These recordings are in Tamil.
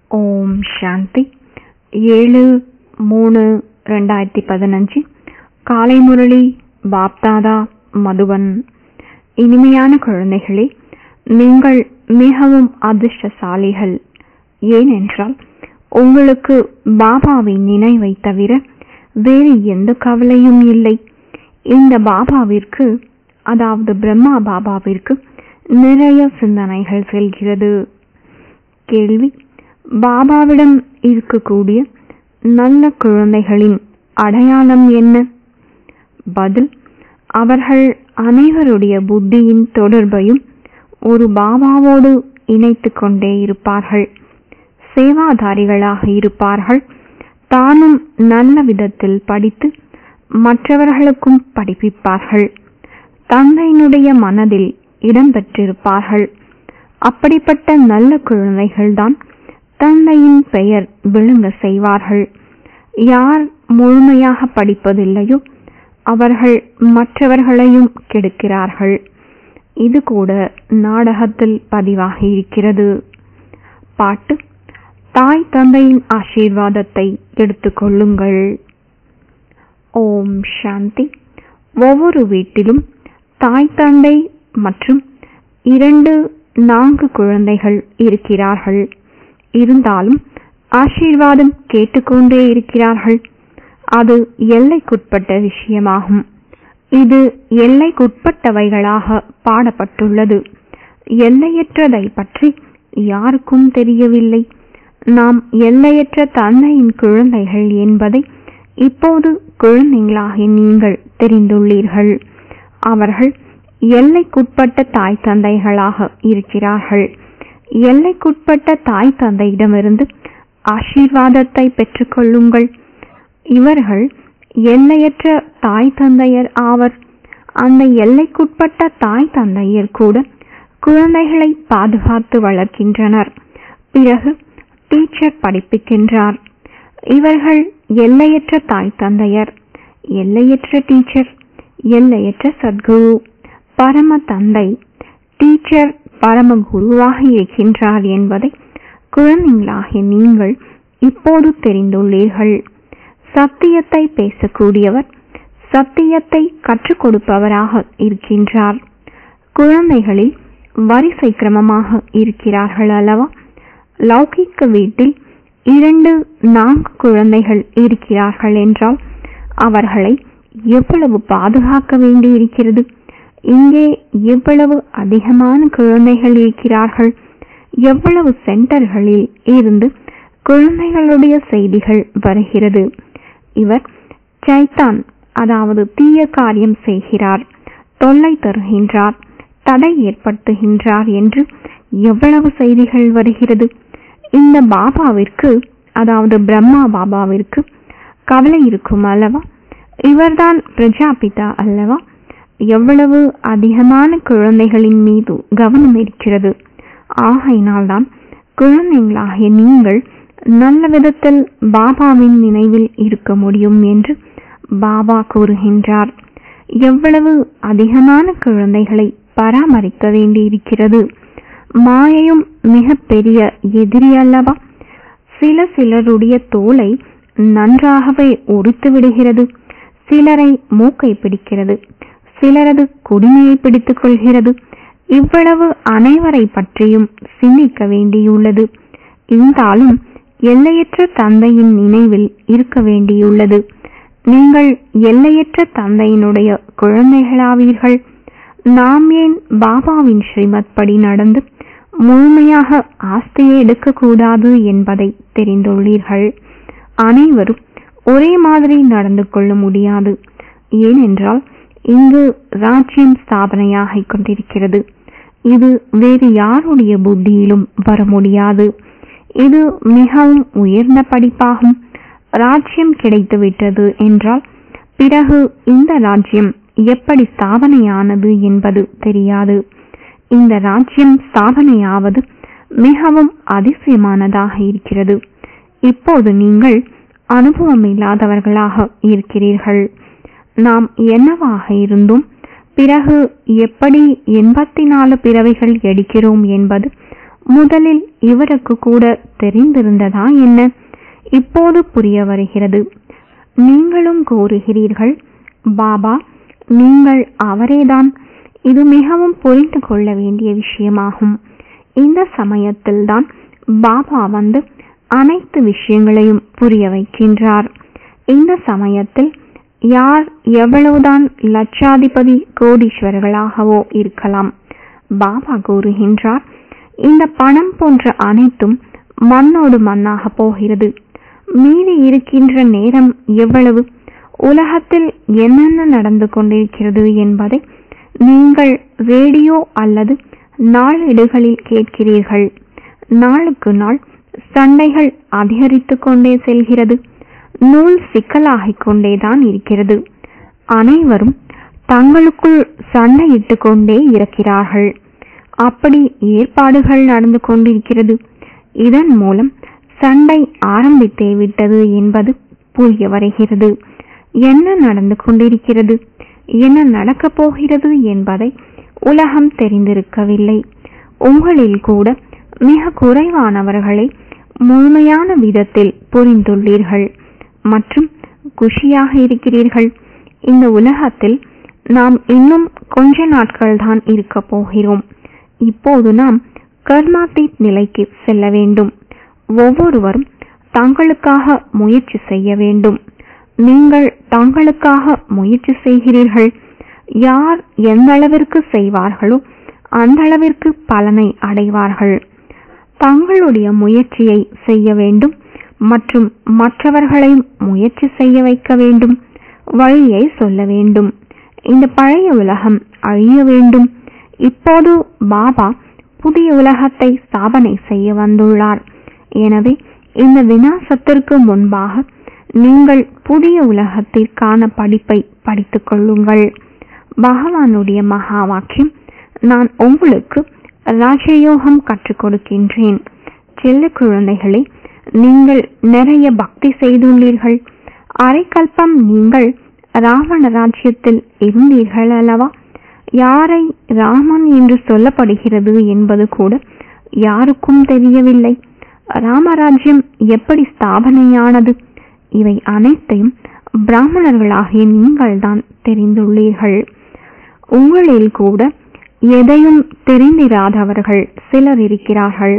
ஓம் சாந்தி ஏழு மூணு ரெண்டாயிரத்தி பதினஞ்சு காலை முரளி பாப்தாதா மதுவன் இனிமையான குழந்தைகளே நீங்கள் மிகவும் அதிர்ஷ்டசாலிகள் ஏனென்றால் உங்களுக்கு பாபாவின் நினைவை தவிர வேறு எந்த கவலையும் இல்லை இந்த பாபாவிற்கு அதாவது பிரம்மா பாபாவிற்கு நிறைய சிந்தனைகள் செல்கிறது கேள்வி பாபாவிடம் இருக்கக்கூடிய நல்ல குழந்தைகளின் அடையாளம் என்ன பதில் அவர்கள் அனைவருடைய புத்தியின் தொடர்பையும் ஒரு பாபாவோடு இணைத்துக் கொண்டே இருப்பார்கள் சேவாதாரிகளாக இருப்பார்கள் தானும் நல்ல விதத்தில் படித்து மற்றவர்களுக்கும் படிப்பிப்பார்கள் தந்தையினுடைய மனதில் இடம்பெற்றிருப்பார்கள் அப்படிப்பட்ட நல்ல குழந்தைகள்தான் தந்தையின் பெயர் விளங்க செய்வார்கள் யார் முழுமையாக படிப்பதில்லையோ அவர்கள் மற்றவர்களையும் கெடுக்கிறார்கள் இது கூட நாடகத்தில் பதிவாகி இருக்கிறது பாட்டு தாய் தந்தையின் ஆசீர்வாதத்தை எடுத்துக்கொள்ளுங்கள் ஓம் சாந்தி ஒவ்வொரு வீட்டிலும் தாய் தந்தை மற்றும் இரண்டு நான்கு குழந்தைகள் இருக்கிறார்கள் இருந்தாலும் ஆசீர்வாதம் கேட்டுக்கொண்டே இருக்கிறார்கள் அது எல்லைக்குட்பட்ட விஷயமாகும் இது எல்லைக்குட்பட்டவைகளாக பாடப்பட்டுள்ளது எல்லையற்றதை பற்றி யாருக்கும் தெரியவில்லை நாம் எல்லையற்ற தந்தையின் குழந்தைகள் என்பதை இப்போது குழந்தைகளாகி நீங்கள் தெரிந்துள்ளீர்கள் அவர்கள் எல்லைக்குட்பட்ட தாய் தந்தைகளாக இருக்கிறார்கள் எல்லைக்குட்பட்ட தாய் தந்தையிடமிருந்து ஆசீர்வாதத்தை பெற்றுக்கொள்ளுங்கள் இவர்கள் எல்லையற்ற தாய் தந்தையர் ஆவர் அந்த எல்லைக்குட்பட்ட தாய் தந்தையர் கூட குழந்தைகளை பாதுகாத்து வளர்க்கின்றனர் பிறகு டீச்சர் படிப்பிக்கின்றார் இவர்கள் எல்லையற்ற தாய் தந்தையர் எல்லையற்ற டீச்சர் எல்லையற்ற சத்குரு பரம தந்தை டீச்சர் பரம குருவாக இருக்கின்றார் என்பதை குழந்தைகளாகிய நீங்கள் இப்போது தெரிந்துள்ளீர்கள் சத்தியத்தை பேசக்கூடியவர் சத்தியத்தை கற்றுக் கொடுப்பவராக இருக்கின்றார் குழந்தைகளில் வரிசை கிரமமாக இருக்கிறார்கள் அல்லவா லௌகிக்க வீட்டில் இரண்டு நான்கு குழந்தைகள் இருக்கிறார்கள் என்றால் அவர்களை எவ்வளவு பாதுகாக்க வேண்டியிருக்கிறது இங்கே எவ்வளவு அதிகமான குழந்தைகள் இருக்கிறார்கள் எவ்வளவு சென்டர்களில் இருந்து குழந்தைகளுடைய செய்திகள் வருகிறது இவர் சைத்தான் அதாவது தீய காரியம் செய்கிறார் தொல்லை தருகின்றார் தடை ஏற்படுத்துகின்றார் என்று எவ்வளவு செய்திகள் வருகிறது இந்த பாபாவிற்கு அதாவது பிரம்மா பாபாவிற்கு கவலை இருக்கும் அல்லவா இவர்தான் பிரஜாபிதா அல்லவா எவ்வளவு அதிகமான குழந்தைகளின் மீது கவனம் இருக்கிறது ஆகையினால்தான் குழந்தைகளாகிய நீங்கள் நல்ல விதத்தில் பாபாவின் நினைவில் இருக்க முடியும் என்று பாபா கூறுகின்றார் எவ்வளவு அதிகமான குழந்தைகளை பராமரிக்க வேண்டியிருக்கிறது மாயையும் மிக பெரிய எதிரி அல்லவா சில சிலருடைய தோலை நன்றாகவே உரித்து விடுகிறது சிலரை மூக்கை பிடிக்கிறது சிலரது குடிமையை பிடித்துக் கொள்கிறது இவ்வளவு அனைவரை பற்றியும் சிந்திக்க வேண்டியுள்ளது இருந்தாலும் எல்லையற்ற தந்தையின் நினைவில் இருக்க வேண்டியுள்ளது நீங்கள் எல்லையற்ற தந்தையினுடைய குழந்தைகளாவீர்கள் நாம் ஏன் பாபாவின் ஸ்ரீமத் படி நடந்து முழுமையாக ஆஸ்தியை எடுக்கக்கூடாது என்பதை தெரிந்துள்ளீர்கள் அனைவரும் ஒரே மாதிரி நடந்து கொள்ள முடியாது ஏனென்றால் இங்கு ராஜ்யம் ஸ்தாபனையாக கொண்டிருக்கிறது இது வேறு யாருடைய புத்தியிலும் வர முடியாது இது மிகவும் உயர்ந்த படிப்பாகும் ராஜ்யம் கிடைத்துவிட்டது என்றால் பிறகு இந்த ராஜ்யம் எப்படி ஸ்தாபனையானது என்பது தெரியாது இந்த ராஜ்யம் ஸ்தாபனையாவது மிகவும் அதிசயமானதாக இருக்கிறது இப்போது நீங்கள் அனுபவம் இல்லாதவர்களாக இருக்கிறீர்கள் நாம் என்னவாக இருந்தும் பிறகு எப்படி எண்பத்தி நாலு பிறவைகள் எடுக்கிறோம் என்பது முதலில் இவருக்கு கூட தெரிந்திருந்ததா என்ன இப்போது புரிய வருகிறது நீங்களும் கூறுகிறீர்கள் பாபா நீங்கள் அவரேதான் இது மிகவும் புரிந்து கொள்ள வேண்டிய விஷயமாகும் இந்த சமயத்தில்தான் பாபா வந்து அனைத்து விஷயங்களையும் புரிய வைக்கின்றார் இந்த சமயத்தில் யார் எவ்வளவுதான் லட்சாதிபதி கோடீஸ்வரர்களாகவோ இருக்கலாம் பாபா கூறுகின்றார் இந்த பணம் போன்ற அனைத்தும் மண்ணோடு மண்ணாக போகிறது மீறி இருக்கின்ற நேரம் எவ்வளவு உலகத்தில் என்னென்ன நடந்து கொண்டிருக்கிறது என்பதை நீங்கள் ரேடியோ அல்லது நாளேடுகளில் கேட்கிறீர்கள் நாளுக்கு நாள் சண்டைகள் அதிகரித்துக் கொண்டே செல்கிறது நூல் சிக்கலாகிக் கொண்டேதான் இருக்கிறது அனைவரும் தங்களுக்குள் சண்டையிட்டுக் கொண்டே இருக்கிறார்கள் அப்படி ஏற்பாடுகள் நடந்து கொண்டிருக்கிறது இதன் மூலம் சண்டை ஆரம்பித்தே விட்டது என்பது புரிய வருகிறது என்ன நடந்து கொண்டிருக்கிறது என்ன நடக்கப் போகிறது என்பதை உலகம் தெரிந்திருக்கவில்லை உங்களில் கூட மிக குறைவானவர்களை முழுமையான விதத்தில் புரிந்துள்ளீர்கள் மற்றும் குஷியாக இருக்கிறீர்கள் இந்த உலகத்தில் நாம் இன்னும் கொஞ்ச நாட்கள் தான் இருக்க போகிறோம் இப்போது நாம் கர்மாத்தீத் நிலைக்கு செல்ல வேண்டும் ஒவ்வொருவரும் தங்களுக்காக முயற்சி செய்ய வேண்டும் நீங்கள் தங்களுக்காக முயற்சி செய்கிறீர்கள் யார் எந்த அளவிற்கு செய்வார்களோ அந்த அளவிற்கு பலனை அடைவார்கள் தங்களுடைய முயற்சியை செய்ய வேண்டும் மற்றும் மற்றவர்களையும் முயற்சி செய்ய வைக்க வேண்டும் வழியை சொல்ல வேண்டும் இந்த பழைய உலகம் அழிய வேண்டும் இப்போது பாபா புதிய உலகத்தை ஸ்தாபனை செய்ய வந்துள்ளார் எனவே இந்த விநாசத்திற்கு முன்பாக நீங்கள் புதிய உலகத்திற்கான படிப்பை படித்துக் கொள்ளுங்கள் பகவானுடைய மகா வாக்கியம் நான் உங்களுக்கு ராஜயோகம் கற்றுக் கொடுக்கின்றேன் செல்ல குழந்தைகளே நீங்கள் நிறைய பக்தி செய்துள்ளீர்கள் அரைக்கல்பம் நீங்கள் ராவண ராஜ்யத்தில் இருந்தீர்கள் அல்லவா யாரை ராமன் என்று சொல்லப்படுகிறது என்பது கூட யாருக்கும் தெரியவில்லை ராமராஜ்யம் எப்படி ஸ்தாபனையானது இவை அனைத்தையும் பிராமணர்களாகிய நீங்கள்தான் தெரிந்துள்ளீர்கள் உங்களில் கூட எதையும் தெரிந்திராதவர்கள் சிலர் இருக்கிறார்கள்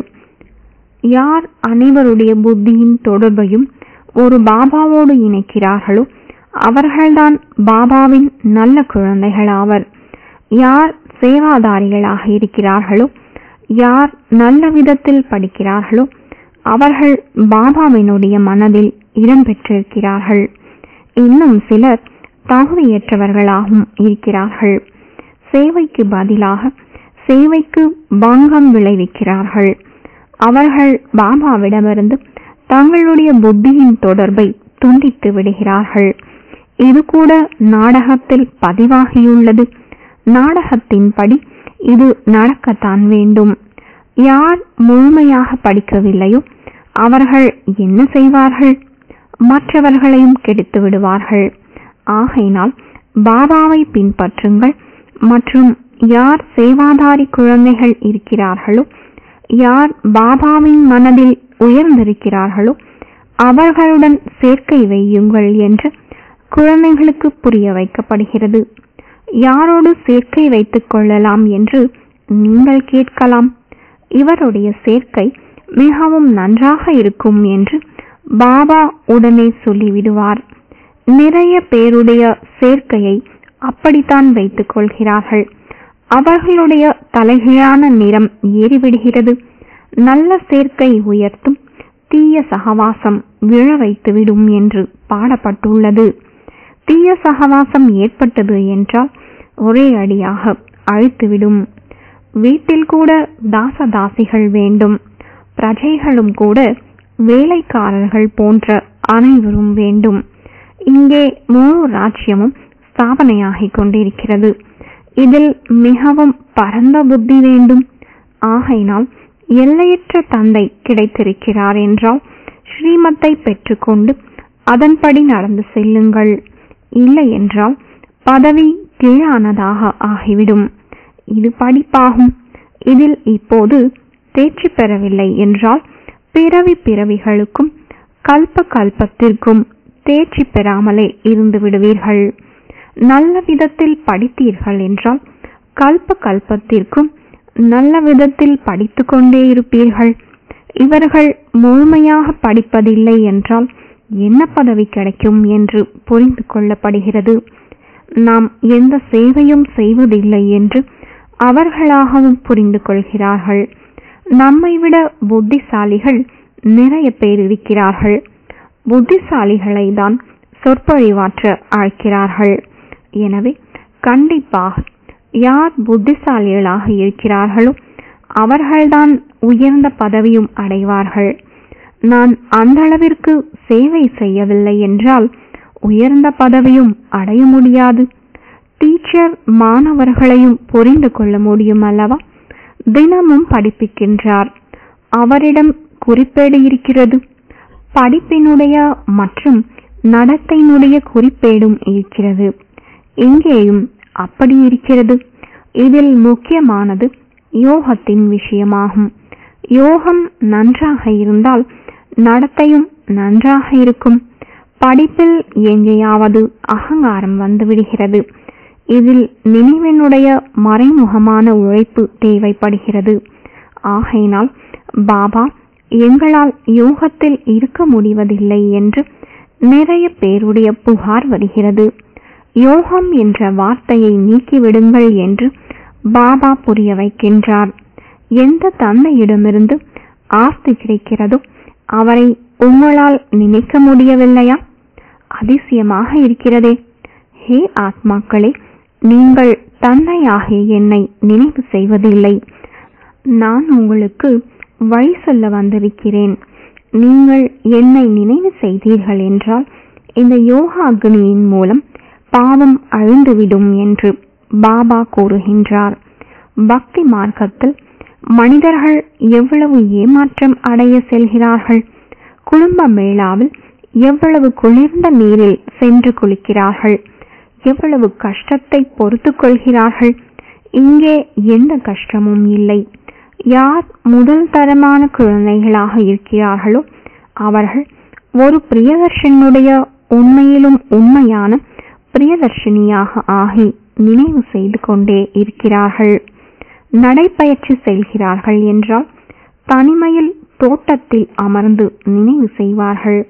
யார் அனைவருடைய புத்தியின் தொடர்பையும் ஒரு பாபாவோடு இணைக்கிறார்களோ அவர்கள்தான் பாபாவின் நல்ல குழந்தைகளாவர் யார் சேவாதாரிகளாக இருக்கிறார்களோ யார் நல்ல விதத்தில் படிக்கிறார்களோ அவர்கள் பாபாவினுடைய மனதில் இடம் பெற்றிருக்கிறார்கள் இன்னும் சிலர் தகுதியற்றவர்களாகவும் இருக்கிறார்கள் சேவைக்கு பதிலாக சேவைக்கு பங்கம் விளைவிக்கிறார்கள் அவர்கள் பாபாவிடமிருந்து தங்களுடைய புத்தியின் தொடர்பை துண்டித்து விடுகிறார்கள் இது கூட நாடகத்தில் பதிவாகியுள்ளது நாடகத்தின்படி இது நடக்கத்தான் வேண்டும் யார் முழுமையாக படிக்கவில்லையோ அவர்கள் என்ன செய்வார்கள் மற்றவர்களையும் கெடுத்து விடுவார்கள் ஆகையினால் பாபாவை பின்பற்றுங்கள் மற்றும் யார் சேவாதாரி குழந்தைகள் இருக்கிறார்களோ யார் பாபாவின் மனதில் உயர்ந்திருக்கிறார்களோ அவர்களுடன் சேர்க்கை வையுங்கள் என்று குழந்தைகளுக்கு புரிய வைக்கப்படுகிறது யாரோடு சேர்க்கை வைத்துக் கொள்ளலாம் என்று நீங்கள் கேட்கலாம் இவருடைய சேர்க்கை மிகவும் நன்றாக இருக்கும் என்று பாபா உடனே சொல்லிவிடுவார் நிறைய பேருடைய சேர்க்கையை அப்படித்தான் வைத்துக் கொள்கிறார்கள் அவர்களுடைய தலைகீழான நிறம் ஏறிவிடுகிறது நல்ல சேர்க்கை உயர்த்தும் தீய சகவாசம் விழ வைத்துவிடும் என்று பாடப்பட்டுள்ளது தீய சகவாசம் ஏற்பட்டது என்றால் ஒரே அடியாக அழித்துவிடும் வீட்டில் கூட தாசதாசிகள் வேண்டும் பிரஜைகளும் கூட வேலைக்காரர்கள் போன்ற அனைவரும் வேண்டும் இங்கே முழு ராஜ்யமும் ஸ்தாபனையாகிக் கொண்டிருக்கிறது இதில் மிகவும் பரந்த புத்தி வேண்டும் ஆகையினால் எல்லையற்ற தந்தை கிடைத்திருக்கிறார் என்றால் ஸ்ரீமத்தை பெற்றுக்கொண்டு அதன்படி நடந்து செல்லுங்கள் இல்லை என்றால் பதவி கீழானதாக ஆகிவிடும் இது படிப்பாகும் இதில் இப்போது தேர்ச்சி பெறவில்லை என்றால் பிறவி பிறவிகளுக்கும் கல்ப கல்பத்திற்கும் தேர்ச்சி பெறாமலே இருந்து விடுவீர்கள் நல்ல விதத்தில் படித்தீர்கள் என்றால் கல்ப கல்பத்திற்கும் நல்ல விதத்தில் படித்து கொண்டே இருப்பீர்கள் இவர்கள் முழுமையாக படிப்பதில்லை என்றால் என்ன பதவி கிடைக்கும் என்று புரிந்து கொள்ளப்படுகிறது நாம் எந்த சேவையும் செய்வதில்லை என்று அவர்களாகவும் புரிந்து கொள்கிறார்கள் நம்மை விட புத்திசாலிகள் நிறைய பேர் இருக்கிறார்கள் புத்திசாலிகளை தான் சொற்பொழிவாற்ற அழைக்கிறார்கள் எனவே கண்டிப்பாக யார் புத்திசாலிகளாக இருக்கிறார்களோ அவர்கள்தான் உயர்ந்த பதவியும் அடைவார்கள் நான் அந்த அளவிற்கு சேவை செய்யவில்லை என்றால் உயர்ந்த பதவியும் அடைய முடியாது டீச்சர் மாணவர்களையும் புரிந்து கொள்ள முடியும் அல்லவா தினமும் படிப்பிக்கின்றார் அவரிடம் குறிப்பேடு இருக்கிறது படிப்பினுடைய மற்றும் நடத்தையினுடைய குறிப்பேடும் இருக்கிறது இங்கேயும் அப்படி இருக்கிறது இதில் முக்கியமானது யோகத்தின் விஷயமாகும் யோகம் நன்றாக இருந்தால் நடத்தையும் நன்றாக இருக்கும் படிப்பில் எங்கேயாவது அகங்காரம் வந்துவிடுகிறது இதில் நினைவினுடைய மறைமுகமான உழைப்பு தேவைப்படுகிறது ஆகையினால் பாபா எங்களால் யோகத்தில் இருக்க முடிவதில்லை என்று நிறைய பேருடைய புகார் வருகிறது யோகம் என்ற வார்த்தையை நீக்கிவிடுங்கள் என்று பாபா புரிய வைக்கின்றார் எந்த தந்தையிடமிருந்து ஆஸ்தி கிடைக்கிறதோ அவரை உங்களால் நினைக்க முடியவில்லையா அதிசயமாக இருக்கிறதே ஹே ஆத்மாக்களே நீங்கள் தந்தையாகிய என்னை நினைவு செய்வதில்லை நான் உங்களுக்கு வழி சொல்ல வந்திருக்கிறேன் நீங்கள் என்னை நினைவு செய்தீர்கள் என்றால் இந்த யோகா அக்னியின் மூலம் பாவம் அழிந்துவிடும் என்று பாபா கூறுகின்றார் பக்தி மார்க்கத்தில் மனிதர்கள் எவ்வளவு ஏமாற்றம் அடைய செல்கிறார்கள் குடும்ப மேளாவில் எவ்வளவு குளிர்ந்த நீரில் சென்று குளிக்கிறார்கள் எவ்வளவு கஷ்டத்தை பொறுத்து கொள்கிறார்கள் இங்கே எந்த கஷ்டமும் இல்லை யார் முதல் தரமான குழந்தைகளாக இருக்கிறார்களோ அவர்கள் ஒரு பிரியதர்ஷனுடைய உண்மையிலும் உண்மையான பிரியதர்ஷினியாக ஆகி நினைவு செய்து கொண்டே இருக்கிறார்கள் நடைப்பயிற்சி செல்கிறார்கள் என்றால் தனிமையில் தோட்டத்தில் அமர்ந்து நினைவு செய்வார்கள்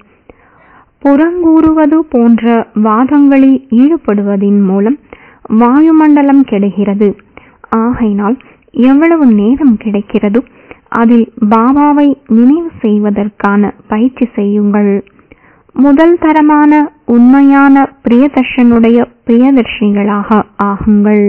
புறங்கூறுவது போன்ற வாதங்களில் ஈடுபடுவதின் மூலம் வாயுமண்டலம் கெடுகிறது ஆகையினால் எவ்வளவு நேரம் கிடைக்கிறதோ அதில் பாபாவை நினைவு செய்வதற்கான பயிற்சி செய்யுங்கள் முதல் தரமான உண்மையான பிரியதர்ஷனுடைய பிரியதர்ஷினிகளாக ஆகுங்கள்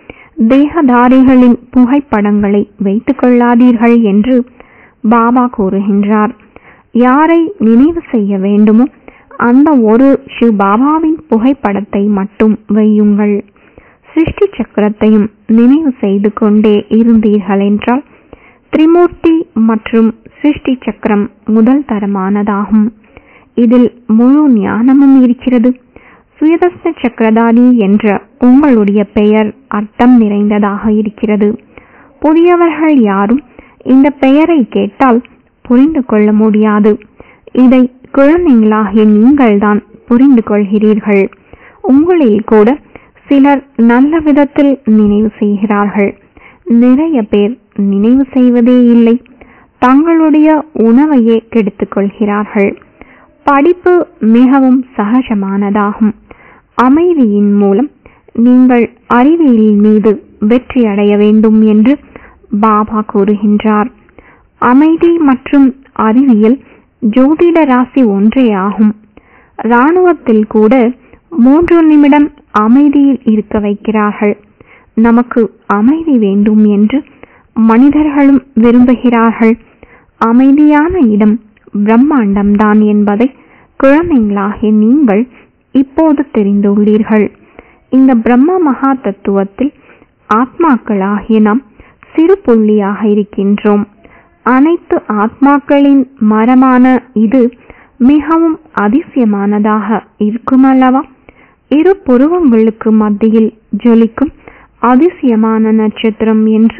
தேகதாரிகளின் புகைப்படங்களை வைத்துக் கொள்ளாதீர்கள் என்று பாபா கூறுகின்றார் யாரை நினைவு செய்ய வேண்டுமோ அந்த ஒரு சிவ் பாபாவின் புகைப்படத்தை மட்டும் வையுங்கள் சிருஷ்டி சக்கரத்தையும் நினைவு செய்து கொண்டே இருந்தீர்கள் என்றால் திரிமூர்த்தி மற்றும் சிருஷ்டி சக்கரம் முதல் தரமானதாகும் இதில் முழு ஞானமும் இருக்கிறது சுயதஸ்த சக்கரதாரி என்ற உங்களுடைய பெயர் அர்த்தம் நிறைந்ததாக இருக்கிறது புதியவர்கள் யாரும் இந்த பெயரை கேட்டால் புரிந்து கொள்ள முடியாது இதை குழந்தைகளாகிய நீங்கள்தான் புரிந்து கொள்கிறீர்கள் உங்களில் கூட சிலர் நல்ல விதத்தில் நினைவு செய்கிறார்கள் நிறைய பேர் நினைவு செய்வதே இல்லை தங்களுடைய உணவையே கெடுத்துக் கொள்கிறார்கள் படிப்பு மிகவும் சகஜமானதாகும் அமைதியின் மூலம் நீங்கள் அறிவியல் மீது வெற்றி அடைய வேண்டும் என்று பாபா கூறுகின்றார் அமைதி மற்றும் அறிவியல் ஜோதிட ராசி ஒன்றே ஆகும் இராணுவத்தில் கூட மூன்று நிமிடம் அமைதியில் இருக்க வைக்கிறார்கள் நமக்கு அமைதி வேண்டும் என்று மனிதர்களும் விரும்புகிறார்கள் அமைதியான இடம் பிரம்மாண்டம்தான் என்பதை குழந்தைகளாகிய நீங்கள் இப்போது தெரிந்துள்ளீர்கள் இந்த பிரம்ம மகா தத்துவத்தில் ஆத்மாக்களாகிய நாம் சிறு புள்ளியாக இருக்கின்றோம் அனைத்து ஆத்மாக்களின் மரமான இது மிகவும் அதிசயமானதாக இருக்குமல்லவா இரு புருவங்களுக்கு மத்தியில் ஜொலிக்கும் அதிசயமான நட்சத்திரம் என்று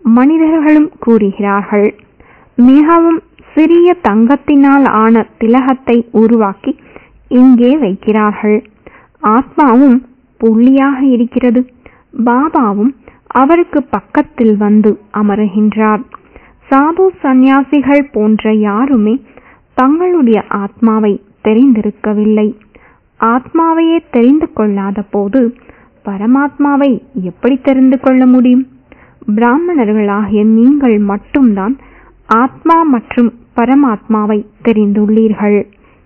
மனிதர்களும் கூறுகிறார்கள் மிகவும் சிறிய தங்கத்தினால் ஆன திலகத்தை உருவாக்கி இங்கே வைக்கிறார்கள் ஆத்மாவும் புள்ளியாக இருக்கிறது பாபாவும் அவருக்கு பக்கத்தில் வந்து அமருகின்றார் சாது சந்நியாசிகள் போன்ற யாருமே தங்களுடைய ஆத்மாவை தெரிந்திருக்கவில்லை ஆத்மாவையே தெரிந்து கொள்ளாத போது பரமாத்மாவை எப்படி தெரிந்து கொள்ள முடியும் பிராமணர்களாகிய நீங்கள் மட்டும்தான் ஆத்மா மற்றும் பரமாத்மாவை தெரிந்துள்ளீர்கள்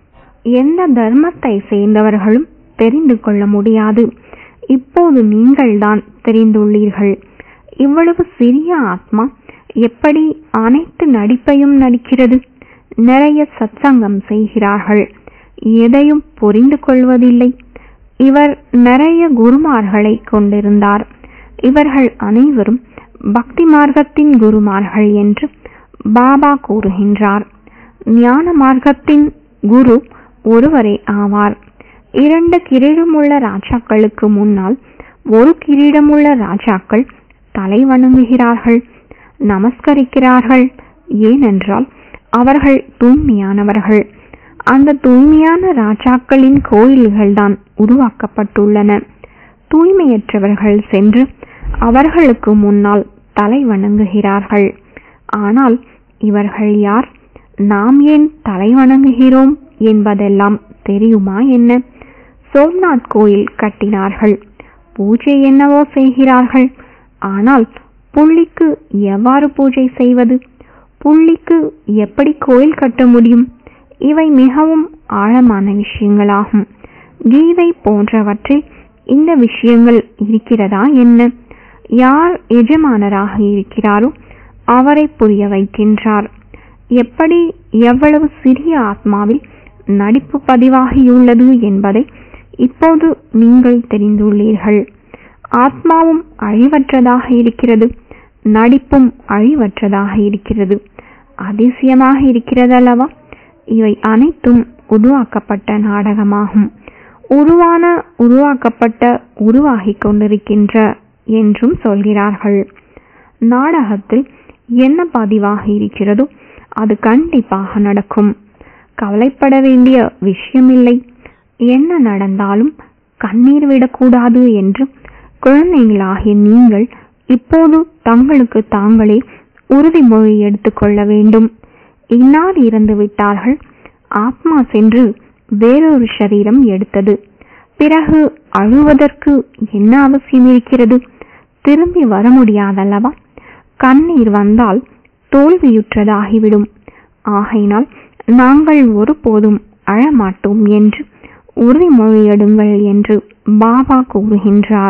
எந்த தர்மத்தை சேர்ந்தவர்களும் தெரிந்து கொள்ள முடியாது இப்போது நீங்கள்தான் தெரிந்துள்ளீர்கள் இவ்வளவு சிறிய ஆத்மா எப்படி அனைத்து நடிப்பையும் நடிக்கிறது நிறைய சத்சங்கம் செய்கிறார்கள் எதையும் புரிந்து கொள்வதில்லை இவர் நிறைய குருமார்களை கொண்டிருந்தார் இவர்கள் அனைவரும் பக்தி மார்க்கத்தின் குருமார்கள் என்று பாபா கூறுகின்றார் ஞான மார்க்கத்தின் குரு ஒருவரே ஆவார் இரண்டு கிரீடமுள்ள ராஜாக்களுக்கு முன்னால் ஒரு கிரீடமுள்ள ராஜாக்கள் தலை வணங்குகிறார்கள் நமஸ்கரிக்கிறார்கள் ஏனென்றால் அவர்கள் தூய்மையானவர்கள் அந்த தூய்மையான ராஜாக்களின் கோயில்கள்தான் உருவாக்கப்பட்டுள்ளன தூய்மையற்றவர்கள் சென்று அவர்களுக்கு முன்னால் தலை வணங்குகிறார்கள் ஆனால் இவர்கள் யார் நாம் ஏன் தலை வணங்குகிறோம் என்பதெல்லாம் தெரியுமா என்ன சோம்நாத் கோயில் கட்டினார்கள் பூஜை என்னவோ செய்கிறார்கள் ஆனால் புள்ளிக்கு எவ்வாறு பூஜை செய்வது புள்ளிக்கு எப்படி கோயில் கட்ட முடியும் இவை மிகவும் ஆழமான விஷயங்களாகும் கீதை போன்றவற்றில் இந்த விஷயங்கள் இருக்கிறதா என்ன யார் எஜமானராக இருக்கிறாரோ அவரை புரிய வைக்கின்றார் எப்படி எவ்வளவு சிறிய ஆத்மாவில் நடிப்பு பதிவாகியுள்ளது என்பதை இப்போது நீங்கள் தெரிந்துள்ளீர்கள் ஆத்மாவும் அழிவற்றதாக இருக்கிறது நடிப்பும் அழிவற்றதாக இருக்கிறது அதிசயமாக இருக்கிறதல்லவா இவை அனைத்தும் உருவாக்கப்பட்ட நாடகமாகும் உருவான உருவாக்கப்பட்ட உருவாகிக் கொண்டிருக்கின்ற என்றும் சொல்கிறார்கள் நாடகத்தில் என்ன பதிவாக இருக்கிறதோ அது கண்டிப்பாக நடக்கும் கவலைப்பட வேண்டிய விஷயமில்லை என்ன நடந்தாலும் கண்ணீர் விடக்கூடாது என்று குழந்தைகளாகிய நீங்கள் இப்போது தங்களுக்கு தாங்களே உறுதிமொழி எடுத்துக்கொள்ள வேண்டும் இன்னார் இறந்து விட்டார்கள் ஆத்மா சென்று வேறொரு சரீரம் எடுத்தது பிறகு அழுவதற்கு என்ன அவசியம் இருக்கிறது திரும்பி வர முடியாதல்லவா கண்ணீர் வந்தால் தோல்வியுற்றதாகிவிடும் ஆகையினால் நாங்கள் ஒருபோதும் அழமாட்டோம் என்று உறுதிமொழியிடுங்கள் என்று பாபா கூறுகின்றார்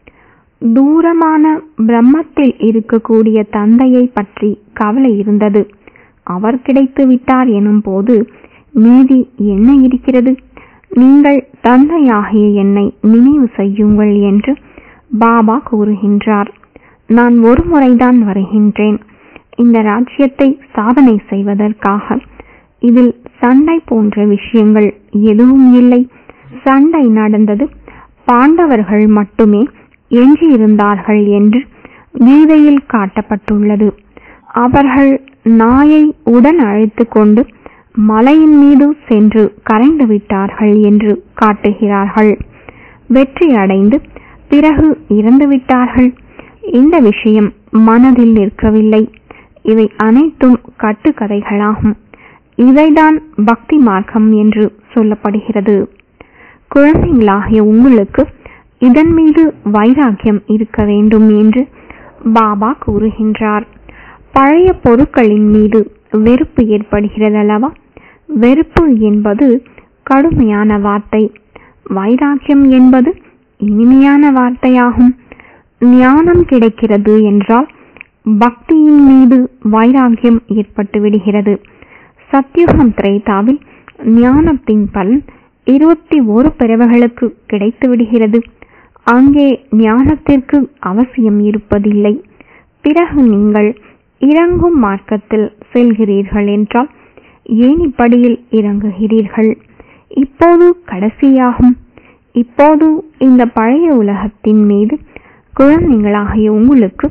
தூரமான பிரம்மத்தில் இருக்கக்கூடிய தந்தையை பற்றி கவலை இருந்தது அவர் கிடைத்து விட்டார் எனும் போது மீதி என்ன இருக்கிறது நீங்கள் தந்தையாகிய என்னை நினைவு செய்யுங்கள் என்று பாபா கூறுகின்றார் நான் ஒரு முறைதான் வருகின்றேன் இந்த ராஜ்யத்தை சாதனை செய்வதற்காக இதில் சண்டை போன்ற விஷயங்கள் எதுவும் இல்லை சண்டை நடந்தது பாண்டவர்கள் மட்டுமே எஞ்சியிருந்தார்கள் என்று கீதையில் காட்டப்பட்டுள்ளது அவர்கள் நாயை உடன் அழைத்து கொண்டு மலையின் மீது சென்று கரைந்து விட்டார்கள் என்று காட்டுகிறார்கள் வெற்றி அடைந்து பிறகு இறந்து விட்டார்கள் இந்த விஷயம் மனதில் நிற்கவில்லை இவை அனைத்தும் கட்டுக்கதைகளாகும் இவைதான் பக்தி மார்க்கம் என்று சொல்லப்படுகிறது குழந்தைகளாகிய உங்களுக்கு இதன் மீது வைராக்கியம் இருக்க வேண்டும் என்று பாபா கூறுகின்றார் பழைய பொருட்களின் மீது வெறுப்பு ஏற்படுகிறதல்லவா வெறுப்பு என்பது கடுமையான வார்த்தை வைராக்கியம் என்பது இனிமையான வார்த்தையாகும் ஞானம் கிடைக்கிறது என்றால் பக்தியின் மீது வைராக்கியம் ஏற்பட்டு விடுகிறது சத்யுகம் திரேதாவில் ஞானத்தின் பலன் இருபத்தி ஒரு பிறவைகளுக்கு கிடைத்து விடுகிறது அங்கே ஞானத்திற்கு அவசியம் இருப்பதில்லை பிறகு நீங்கள் இறங்கும் மார்க்கத்தில் செல்கிறீர்கள் என்றால் ஏணிப்படியில் இறங்குகிறீர்கள் இப்போது கடைசியாகும் இப்போது இந்த பழைய உலகத்தின் மீது குழந்தைகளாகிய உங்களுக்கு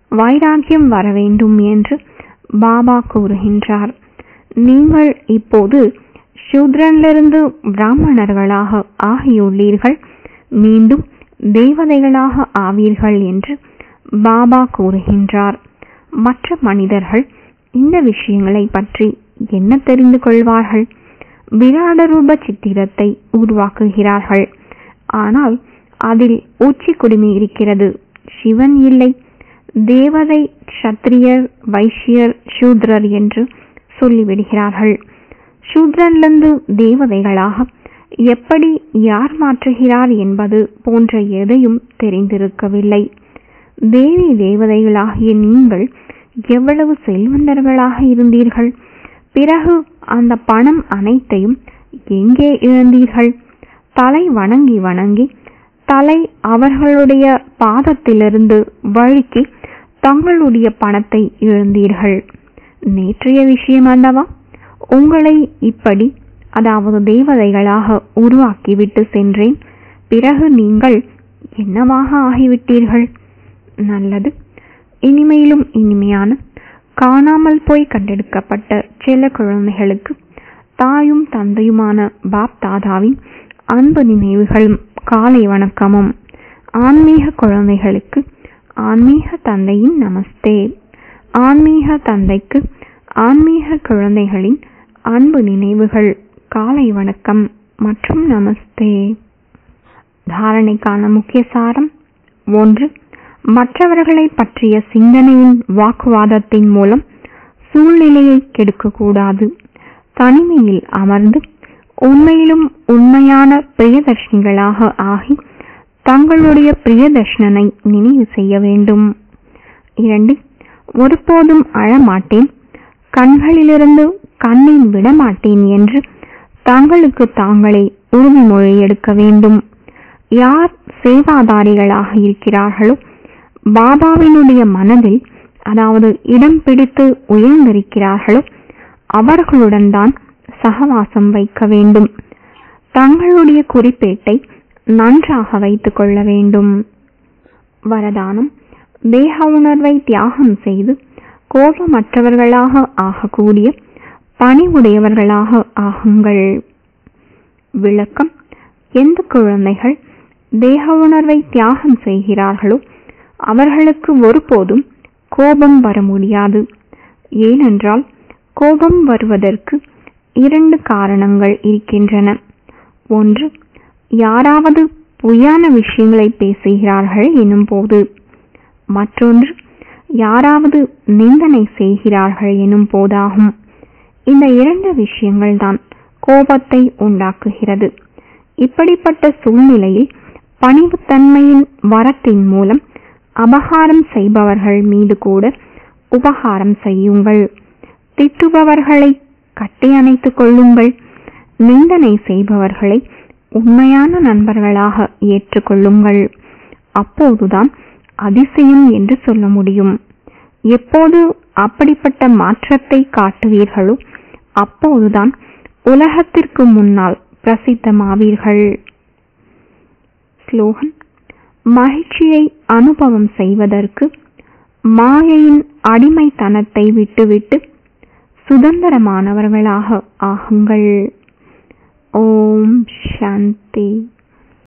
வைராக்கியம் வர வேண்டும் என்று பாபா கூறுகின்றார் நீங்கள் இப்போது சூத்ரனிலிருந்து பிராமணர்களாக ஆகியுள்ளீர்கள் மீண்டும் தேவதைகளாக ஆவீர்கள் என்று பாபா கூறுகின்றார் மற்ற மனிதர்கள் இந்த விஷயங்களை பற்றி என்ன தெரிந்து கொள்வார்கள் விராட ரூப சித்திரத்தை உருவாக்குகிறார்கள் ஆனால் அதில் உச்சி குடுமி இருக்கிறது சிவன் இல்லை தேவதை சத்திரியர் வைஷ்யர் சூத்ரர் என்று சொல்லிவிடுகிறார்கள் சூத்ரனிலிருந்து தேவதைகளாக எப்படி யார் மாற்றுகிறார் என்பது போன்ற எதையும் தெரிந்திருக்கவில்லை தேவி தேவதைகளாகிய நீங்கள் எவ்வளவு செல்வந்தர்களாக இருந்தீர்கள் பிறகு அந்த பணம் அனைத்தையும் எங்கே இழந்தீர்கள் தலை வணங்கி வணங்கி தலை அவர்களுடைய பாதத்திலிருந்து வழுக்கி தங்களுடைய பணத்தை இழந்தீர்கள் நேற்றைய விஷயம் அல்லவா உங்களை இப்படி அதாவது தேவதைகளாக உருவாக்கிவிட்டு சென்றேன் பிறகு நீங்கள் என்னவாக ஆகிவிட்டீர்கள் நல்லது இனிமையிலும் இனிமையான காணாமல் போய் கண்டெடுக்கப்பட்ட சில குழந்தைகளுக்கு தாயும் தந்தையுமான பாப் தாதாவின் அன்பு நினைவுகளும் காலை வணக்கமும் ஆன்மீக குழந்தைகளுக்கு ஆன்மீக தந்தையின் நமஸ்தே ஆன்மீக தந்தைக்கு ஆன்மீக குழந்தைகளின் அன்பு நினைவுகள் காலை வணக்கம் மற்றும் நமஸ்தே தாரணைக்கான முக்கிய சாரம் ஒன்று மற்றவர்களை பற்றிய சிந்தனையின் வாக்குவாதத்தின் மூலம் சூழ்நிலையை கெடுக்கக்கூடாது தனிமையில் அமர்ந்து உண்மையிலும் உண்மையான பிரியதர்ஷினிகளாக ஆகி தங்களுடைய பிரியதர்ஷனனை நினைவு செய்ய வேண்டும் இரண்டு ஒருபோதும் அழமாட்டேன் கண்களிலிருந்து கண்ணீர் விடமாட்டேன் என்று தங்களுக்கு தாங்களே உறுதிமொழி எடுக்க வேண்டும் யார் சேவாதாரிகளாக இருக்கிறார்களோ பாபாவினுடைய மனதில் அதாவது இடம் பிடித்து உயர்ந்திருக்கிறார்களோ அவர்களுடன் தான் சகவாசம் வைக்க வேண்டும் தங்களுடைய குறிப்பேட்டை நன்றாக வைத்துக் கொள்ள வேண்டும் வரதானம் தேக உணர்வை தியாகம் செய்து கோபமற்றவர்களாக ஆகக்கூடிய பணிவுடையவர்களாக ஆகுங்கள் விளக்கம் எந்த குழந்தைகள் தேக உணர்வை தியாகம் செய்கிறார்களோ அவர்களுக்கு ஒருபோதும் கோபம் வர முடியாது ஏனென்றால் கோபம் வருவதற்கு இரண்டு காரணங்கள் இருக்கின்றன ஒன்று யாராவது பொய்யான விஷயங்களை பேசுகிறார்கள் எனும் போது மற்றொன்று யாராவது நிந்தனை செய்கிறார்கள் எனும் போதாகும் இந்த இரண்டு விஷயங்கள் தான் கோபத்தை உண்டாக்குகிறது இப்படிப்பட்ட சூழ்நிலையில் பணிவுத்தன்மையின் வரத்தின் மூலம் அபகாரம் செய்பவர்கள் மீது கூட உபகாரம் செய்யுங்கள் திட்டுபவர்களை கட்டி அணைத்துக் கொள்ளுங்கள் நிந்தனை செய்பவர்களை உண்மையான நண்பர்களாக ஏற்றுக்கொள்ளுங்கள் அப்போதுதான் அதிசயம் என்று சொல்ல முடியும் எப்போது அப்படிப்பட்ட மாற்றத்தை காட்டுவீர்களோ அப்போதுதான் உலகத்திற்கு முன்னால் பிரசித்தமாவீர்கள் ஸ்லோகன் மகிழ்ச்சியை அனுபவம் செய்வதற்கு மாயையின் அடிமைத்தனத்தை விட்டுவிட்டு சுதந்திரமானவர்களாக ஆகுங்கள் ஓம் சாந்தி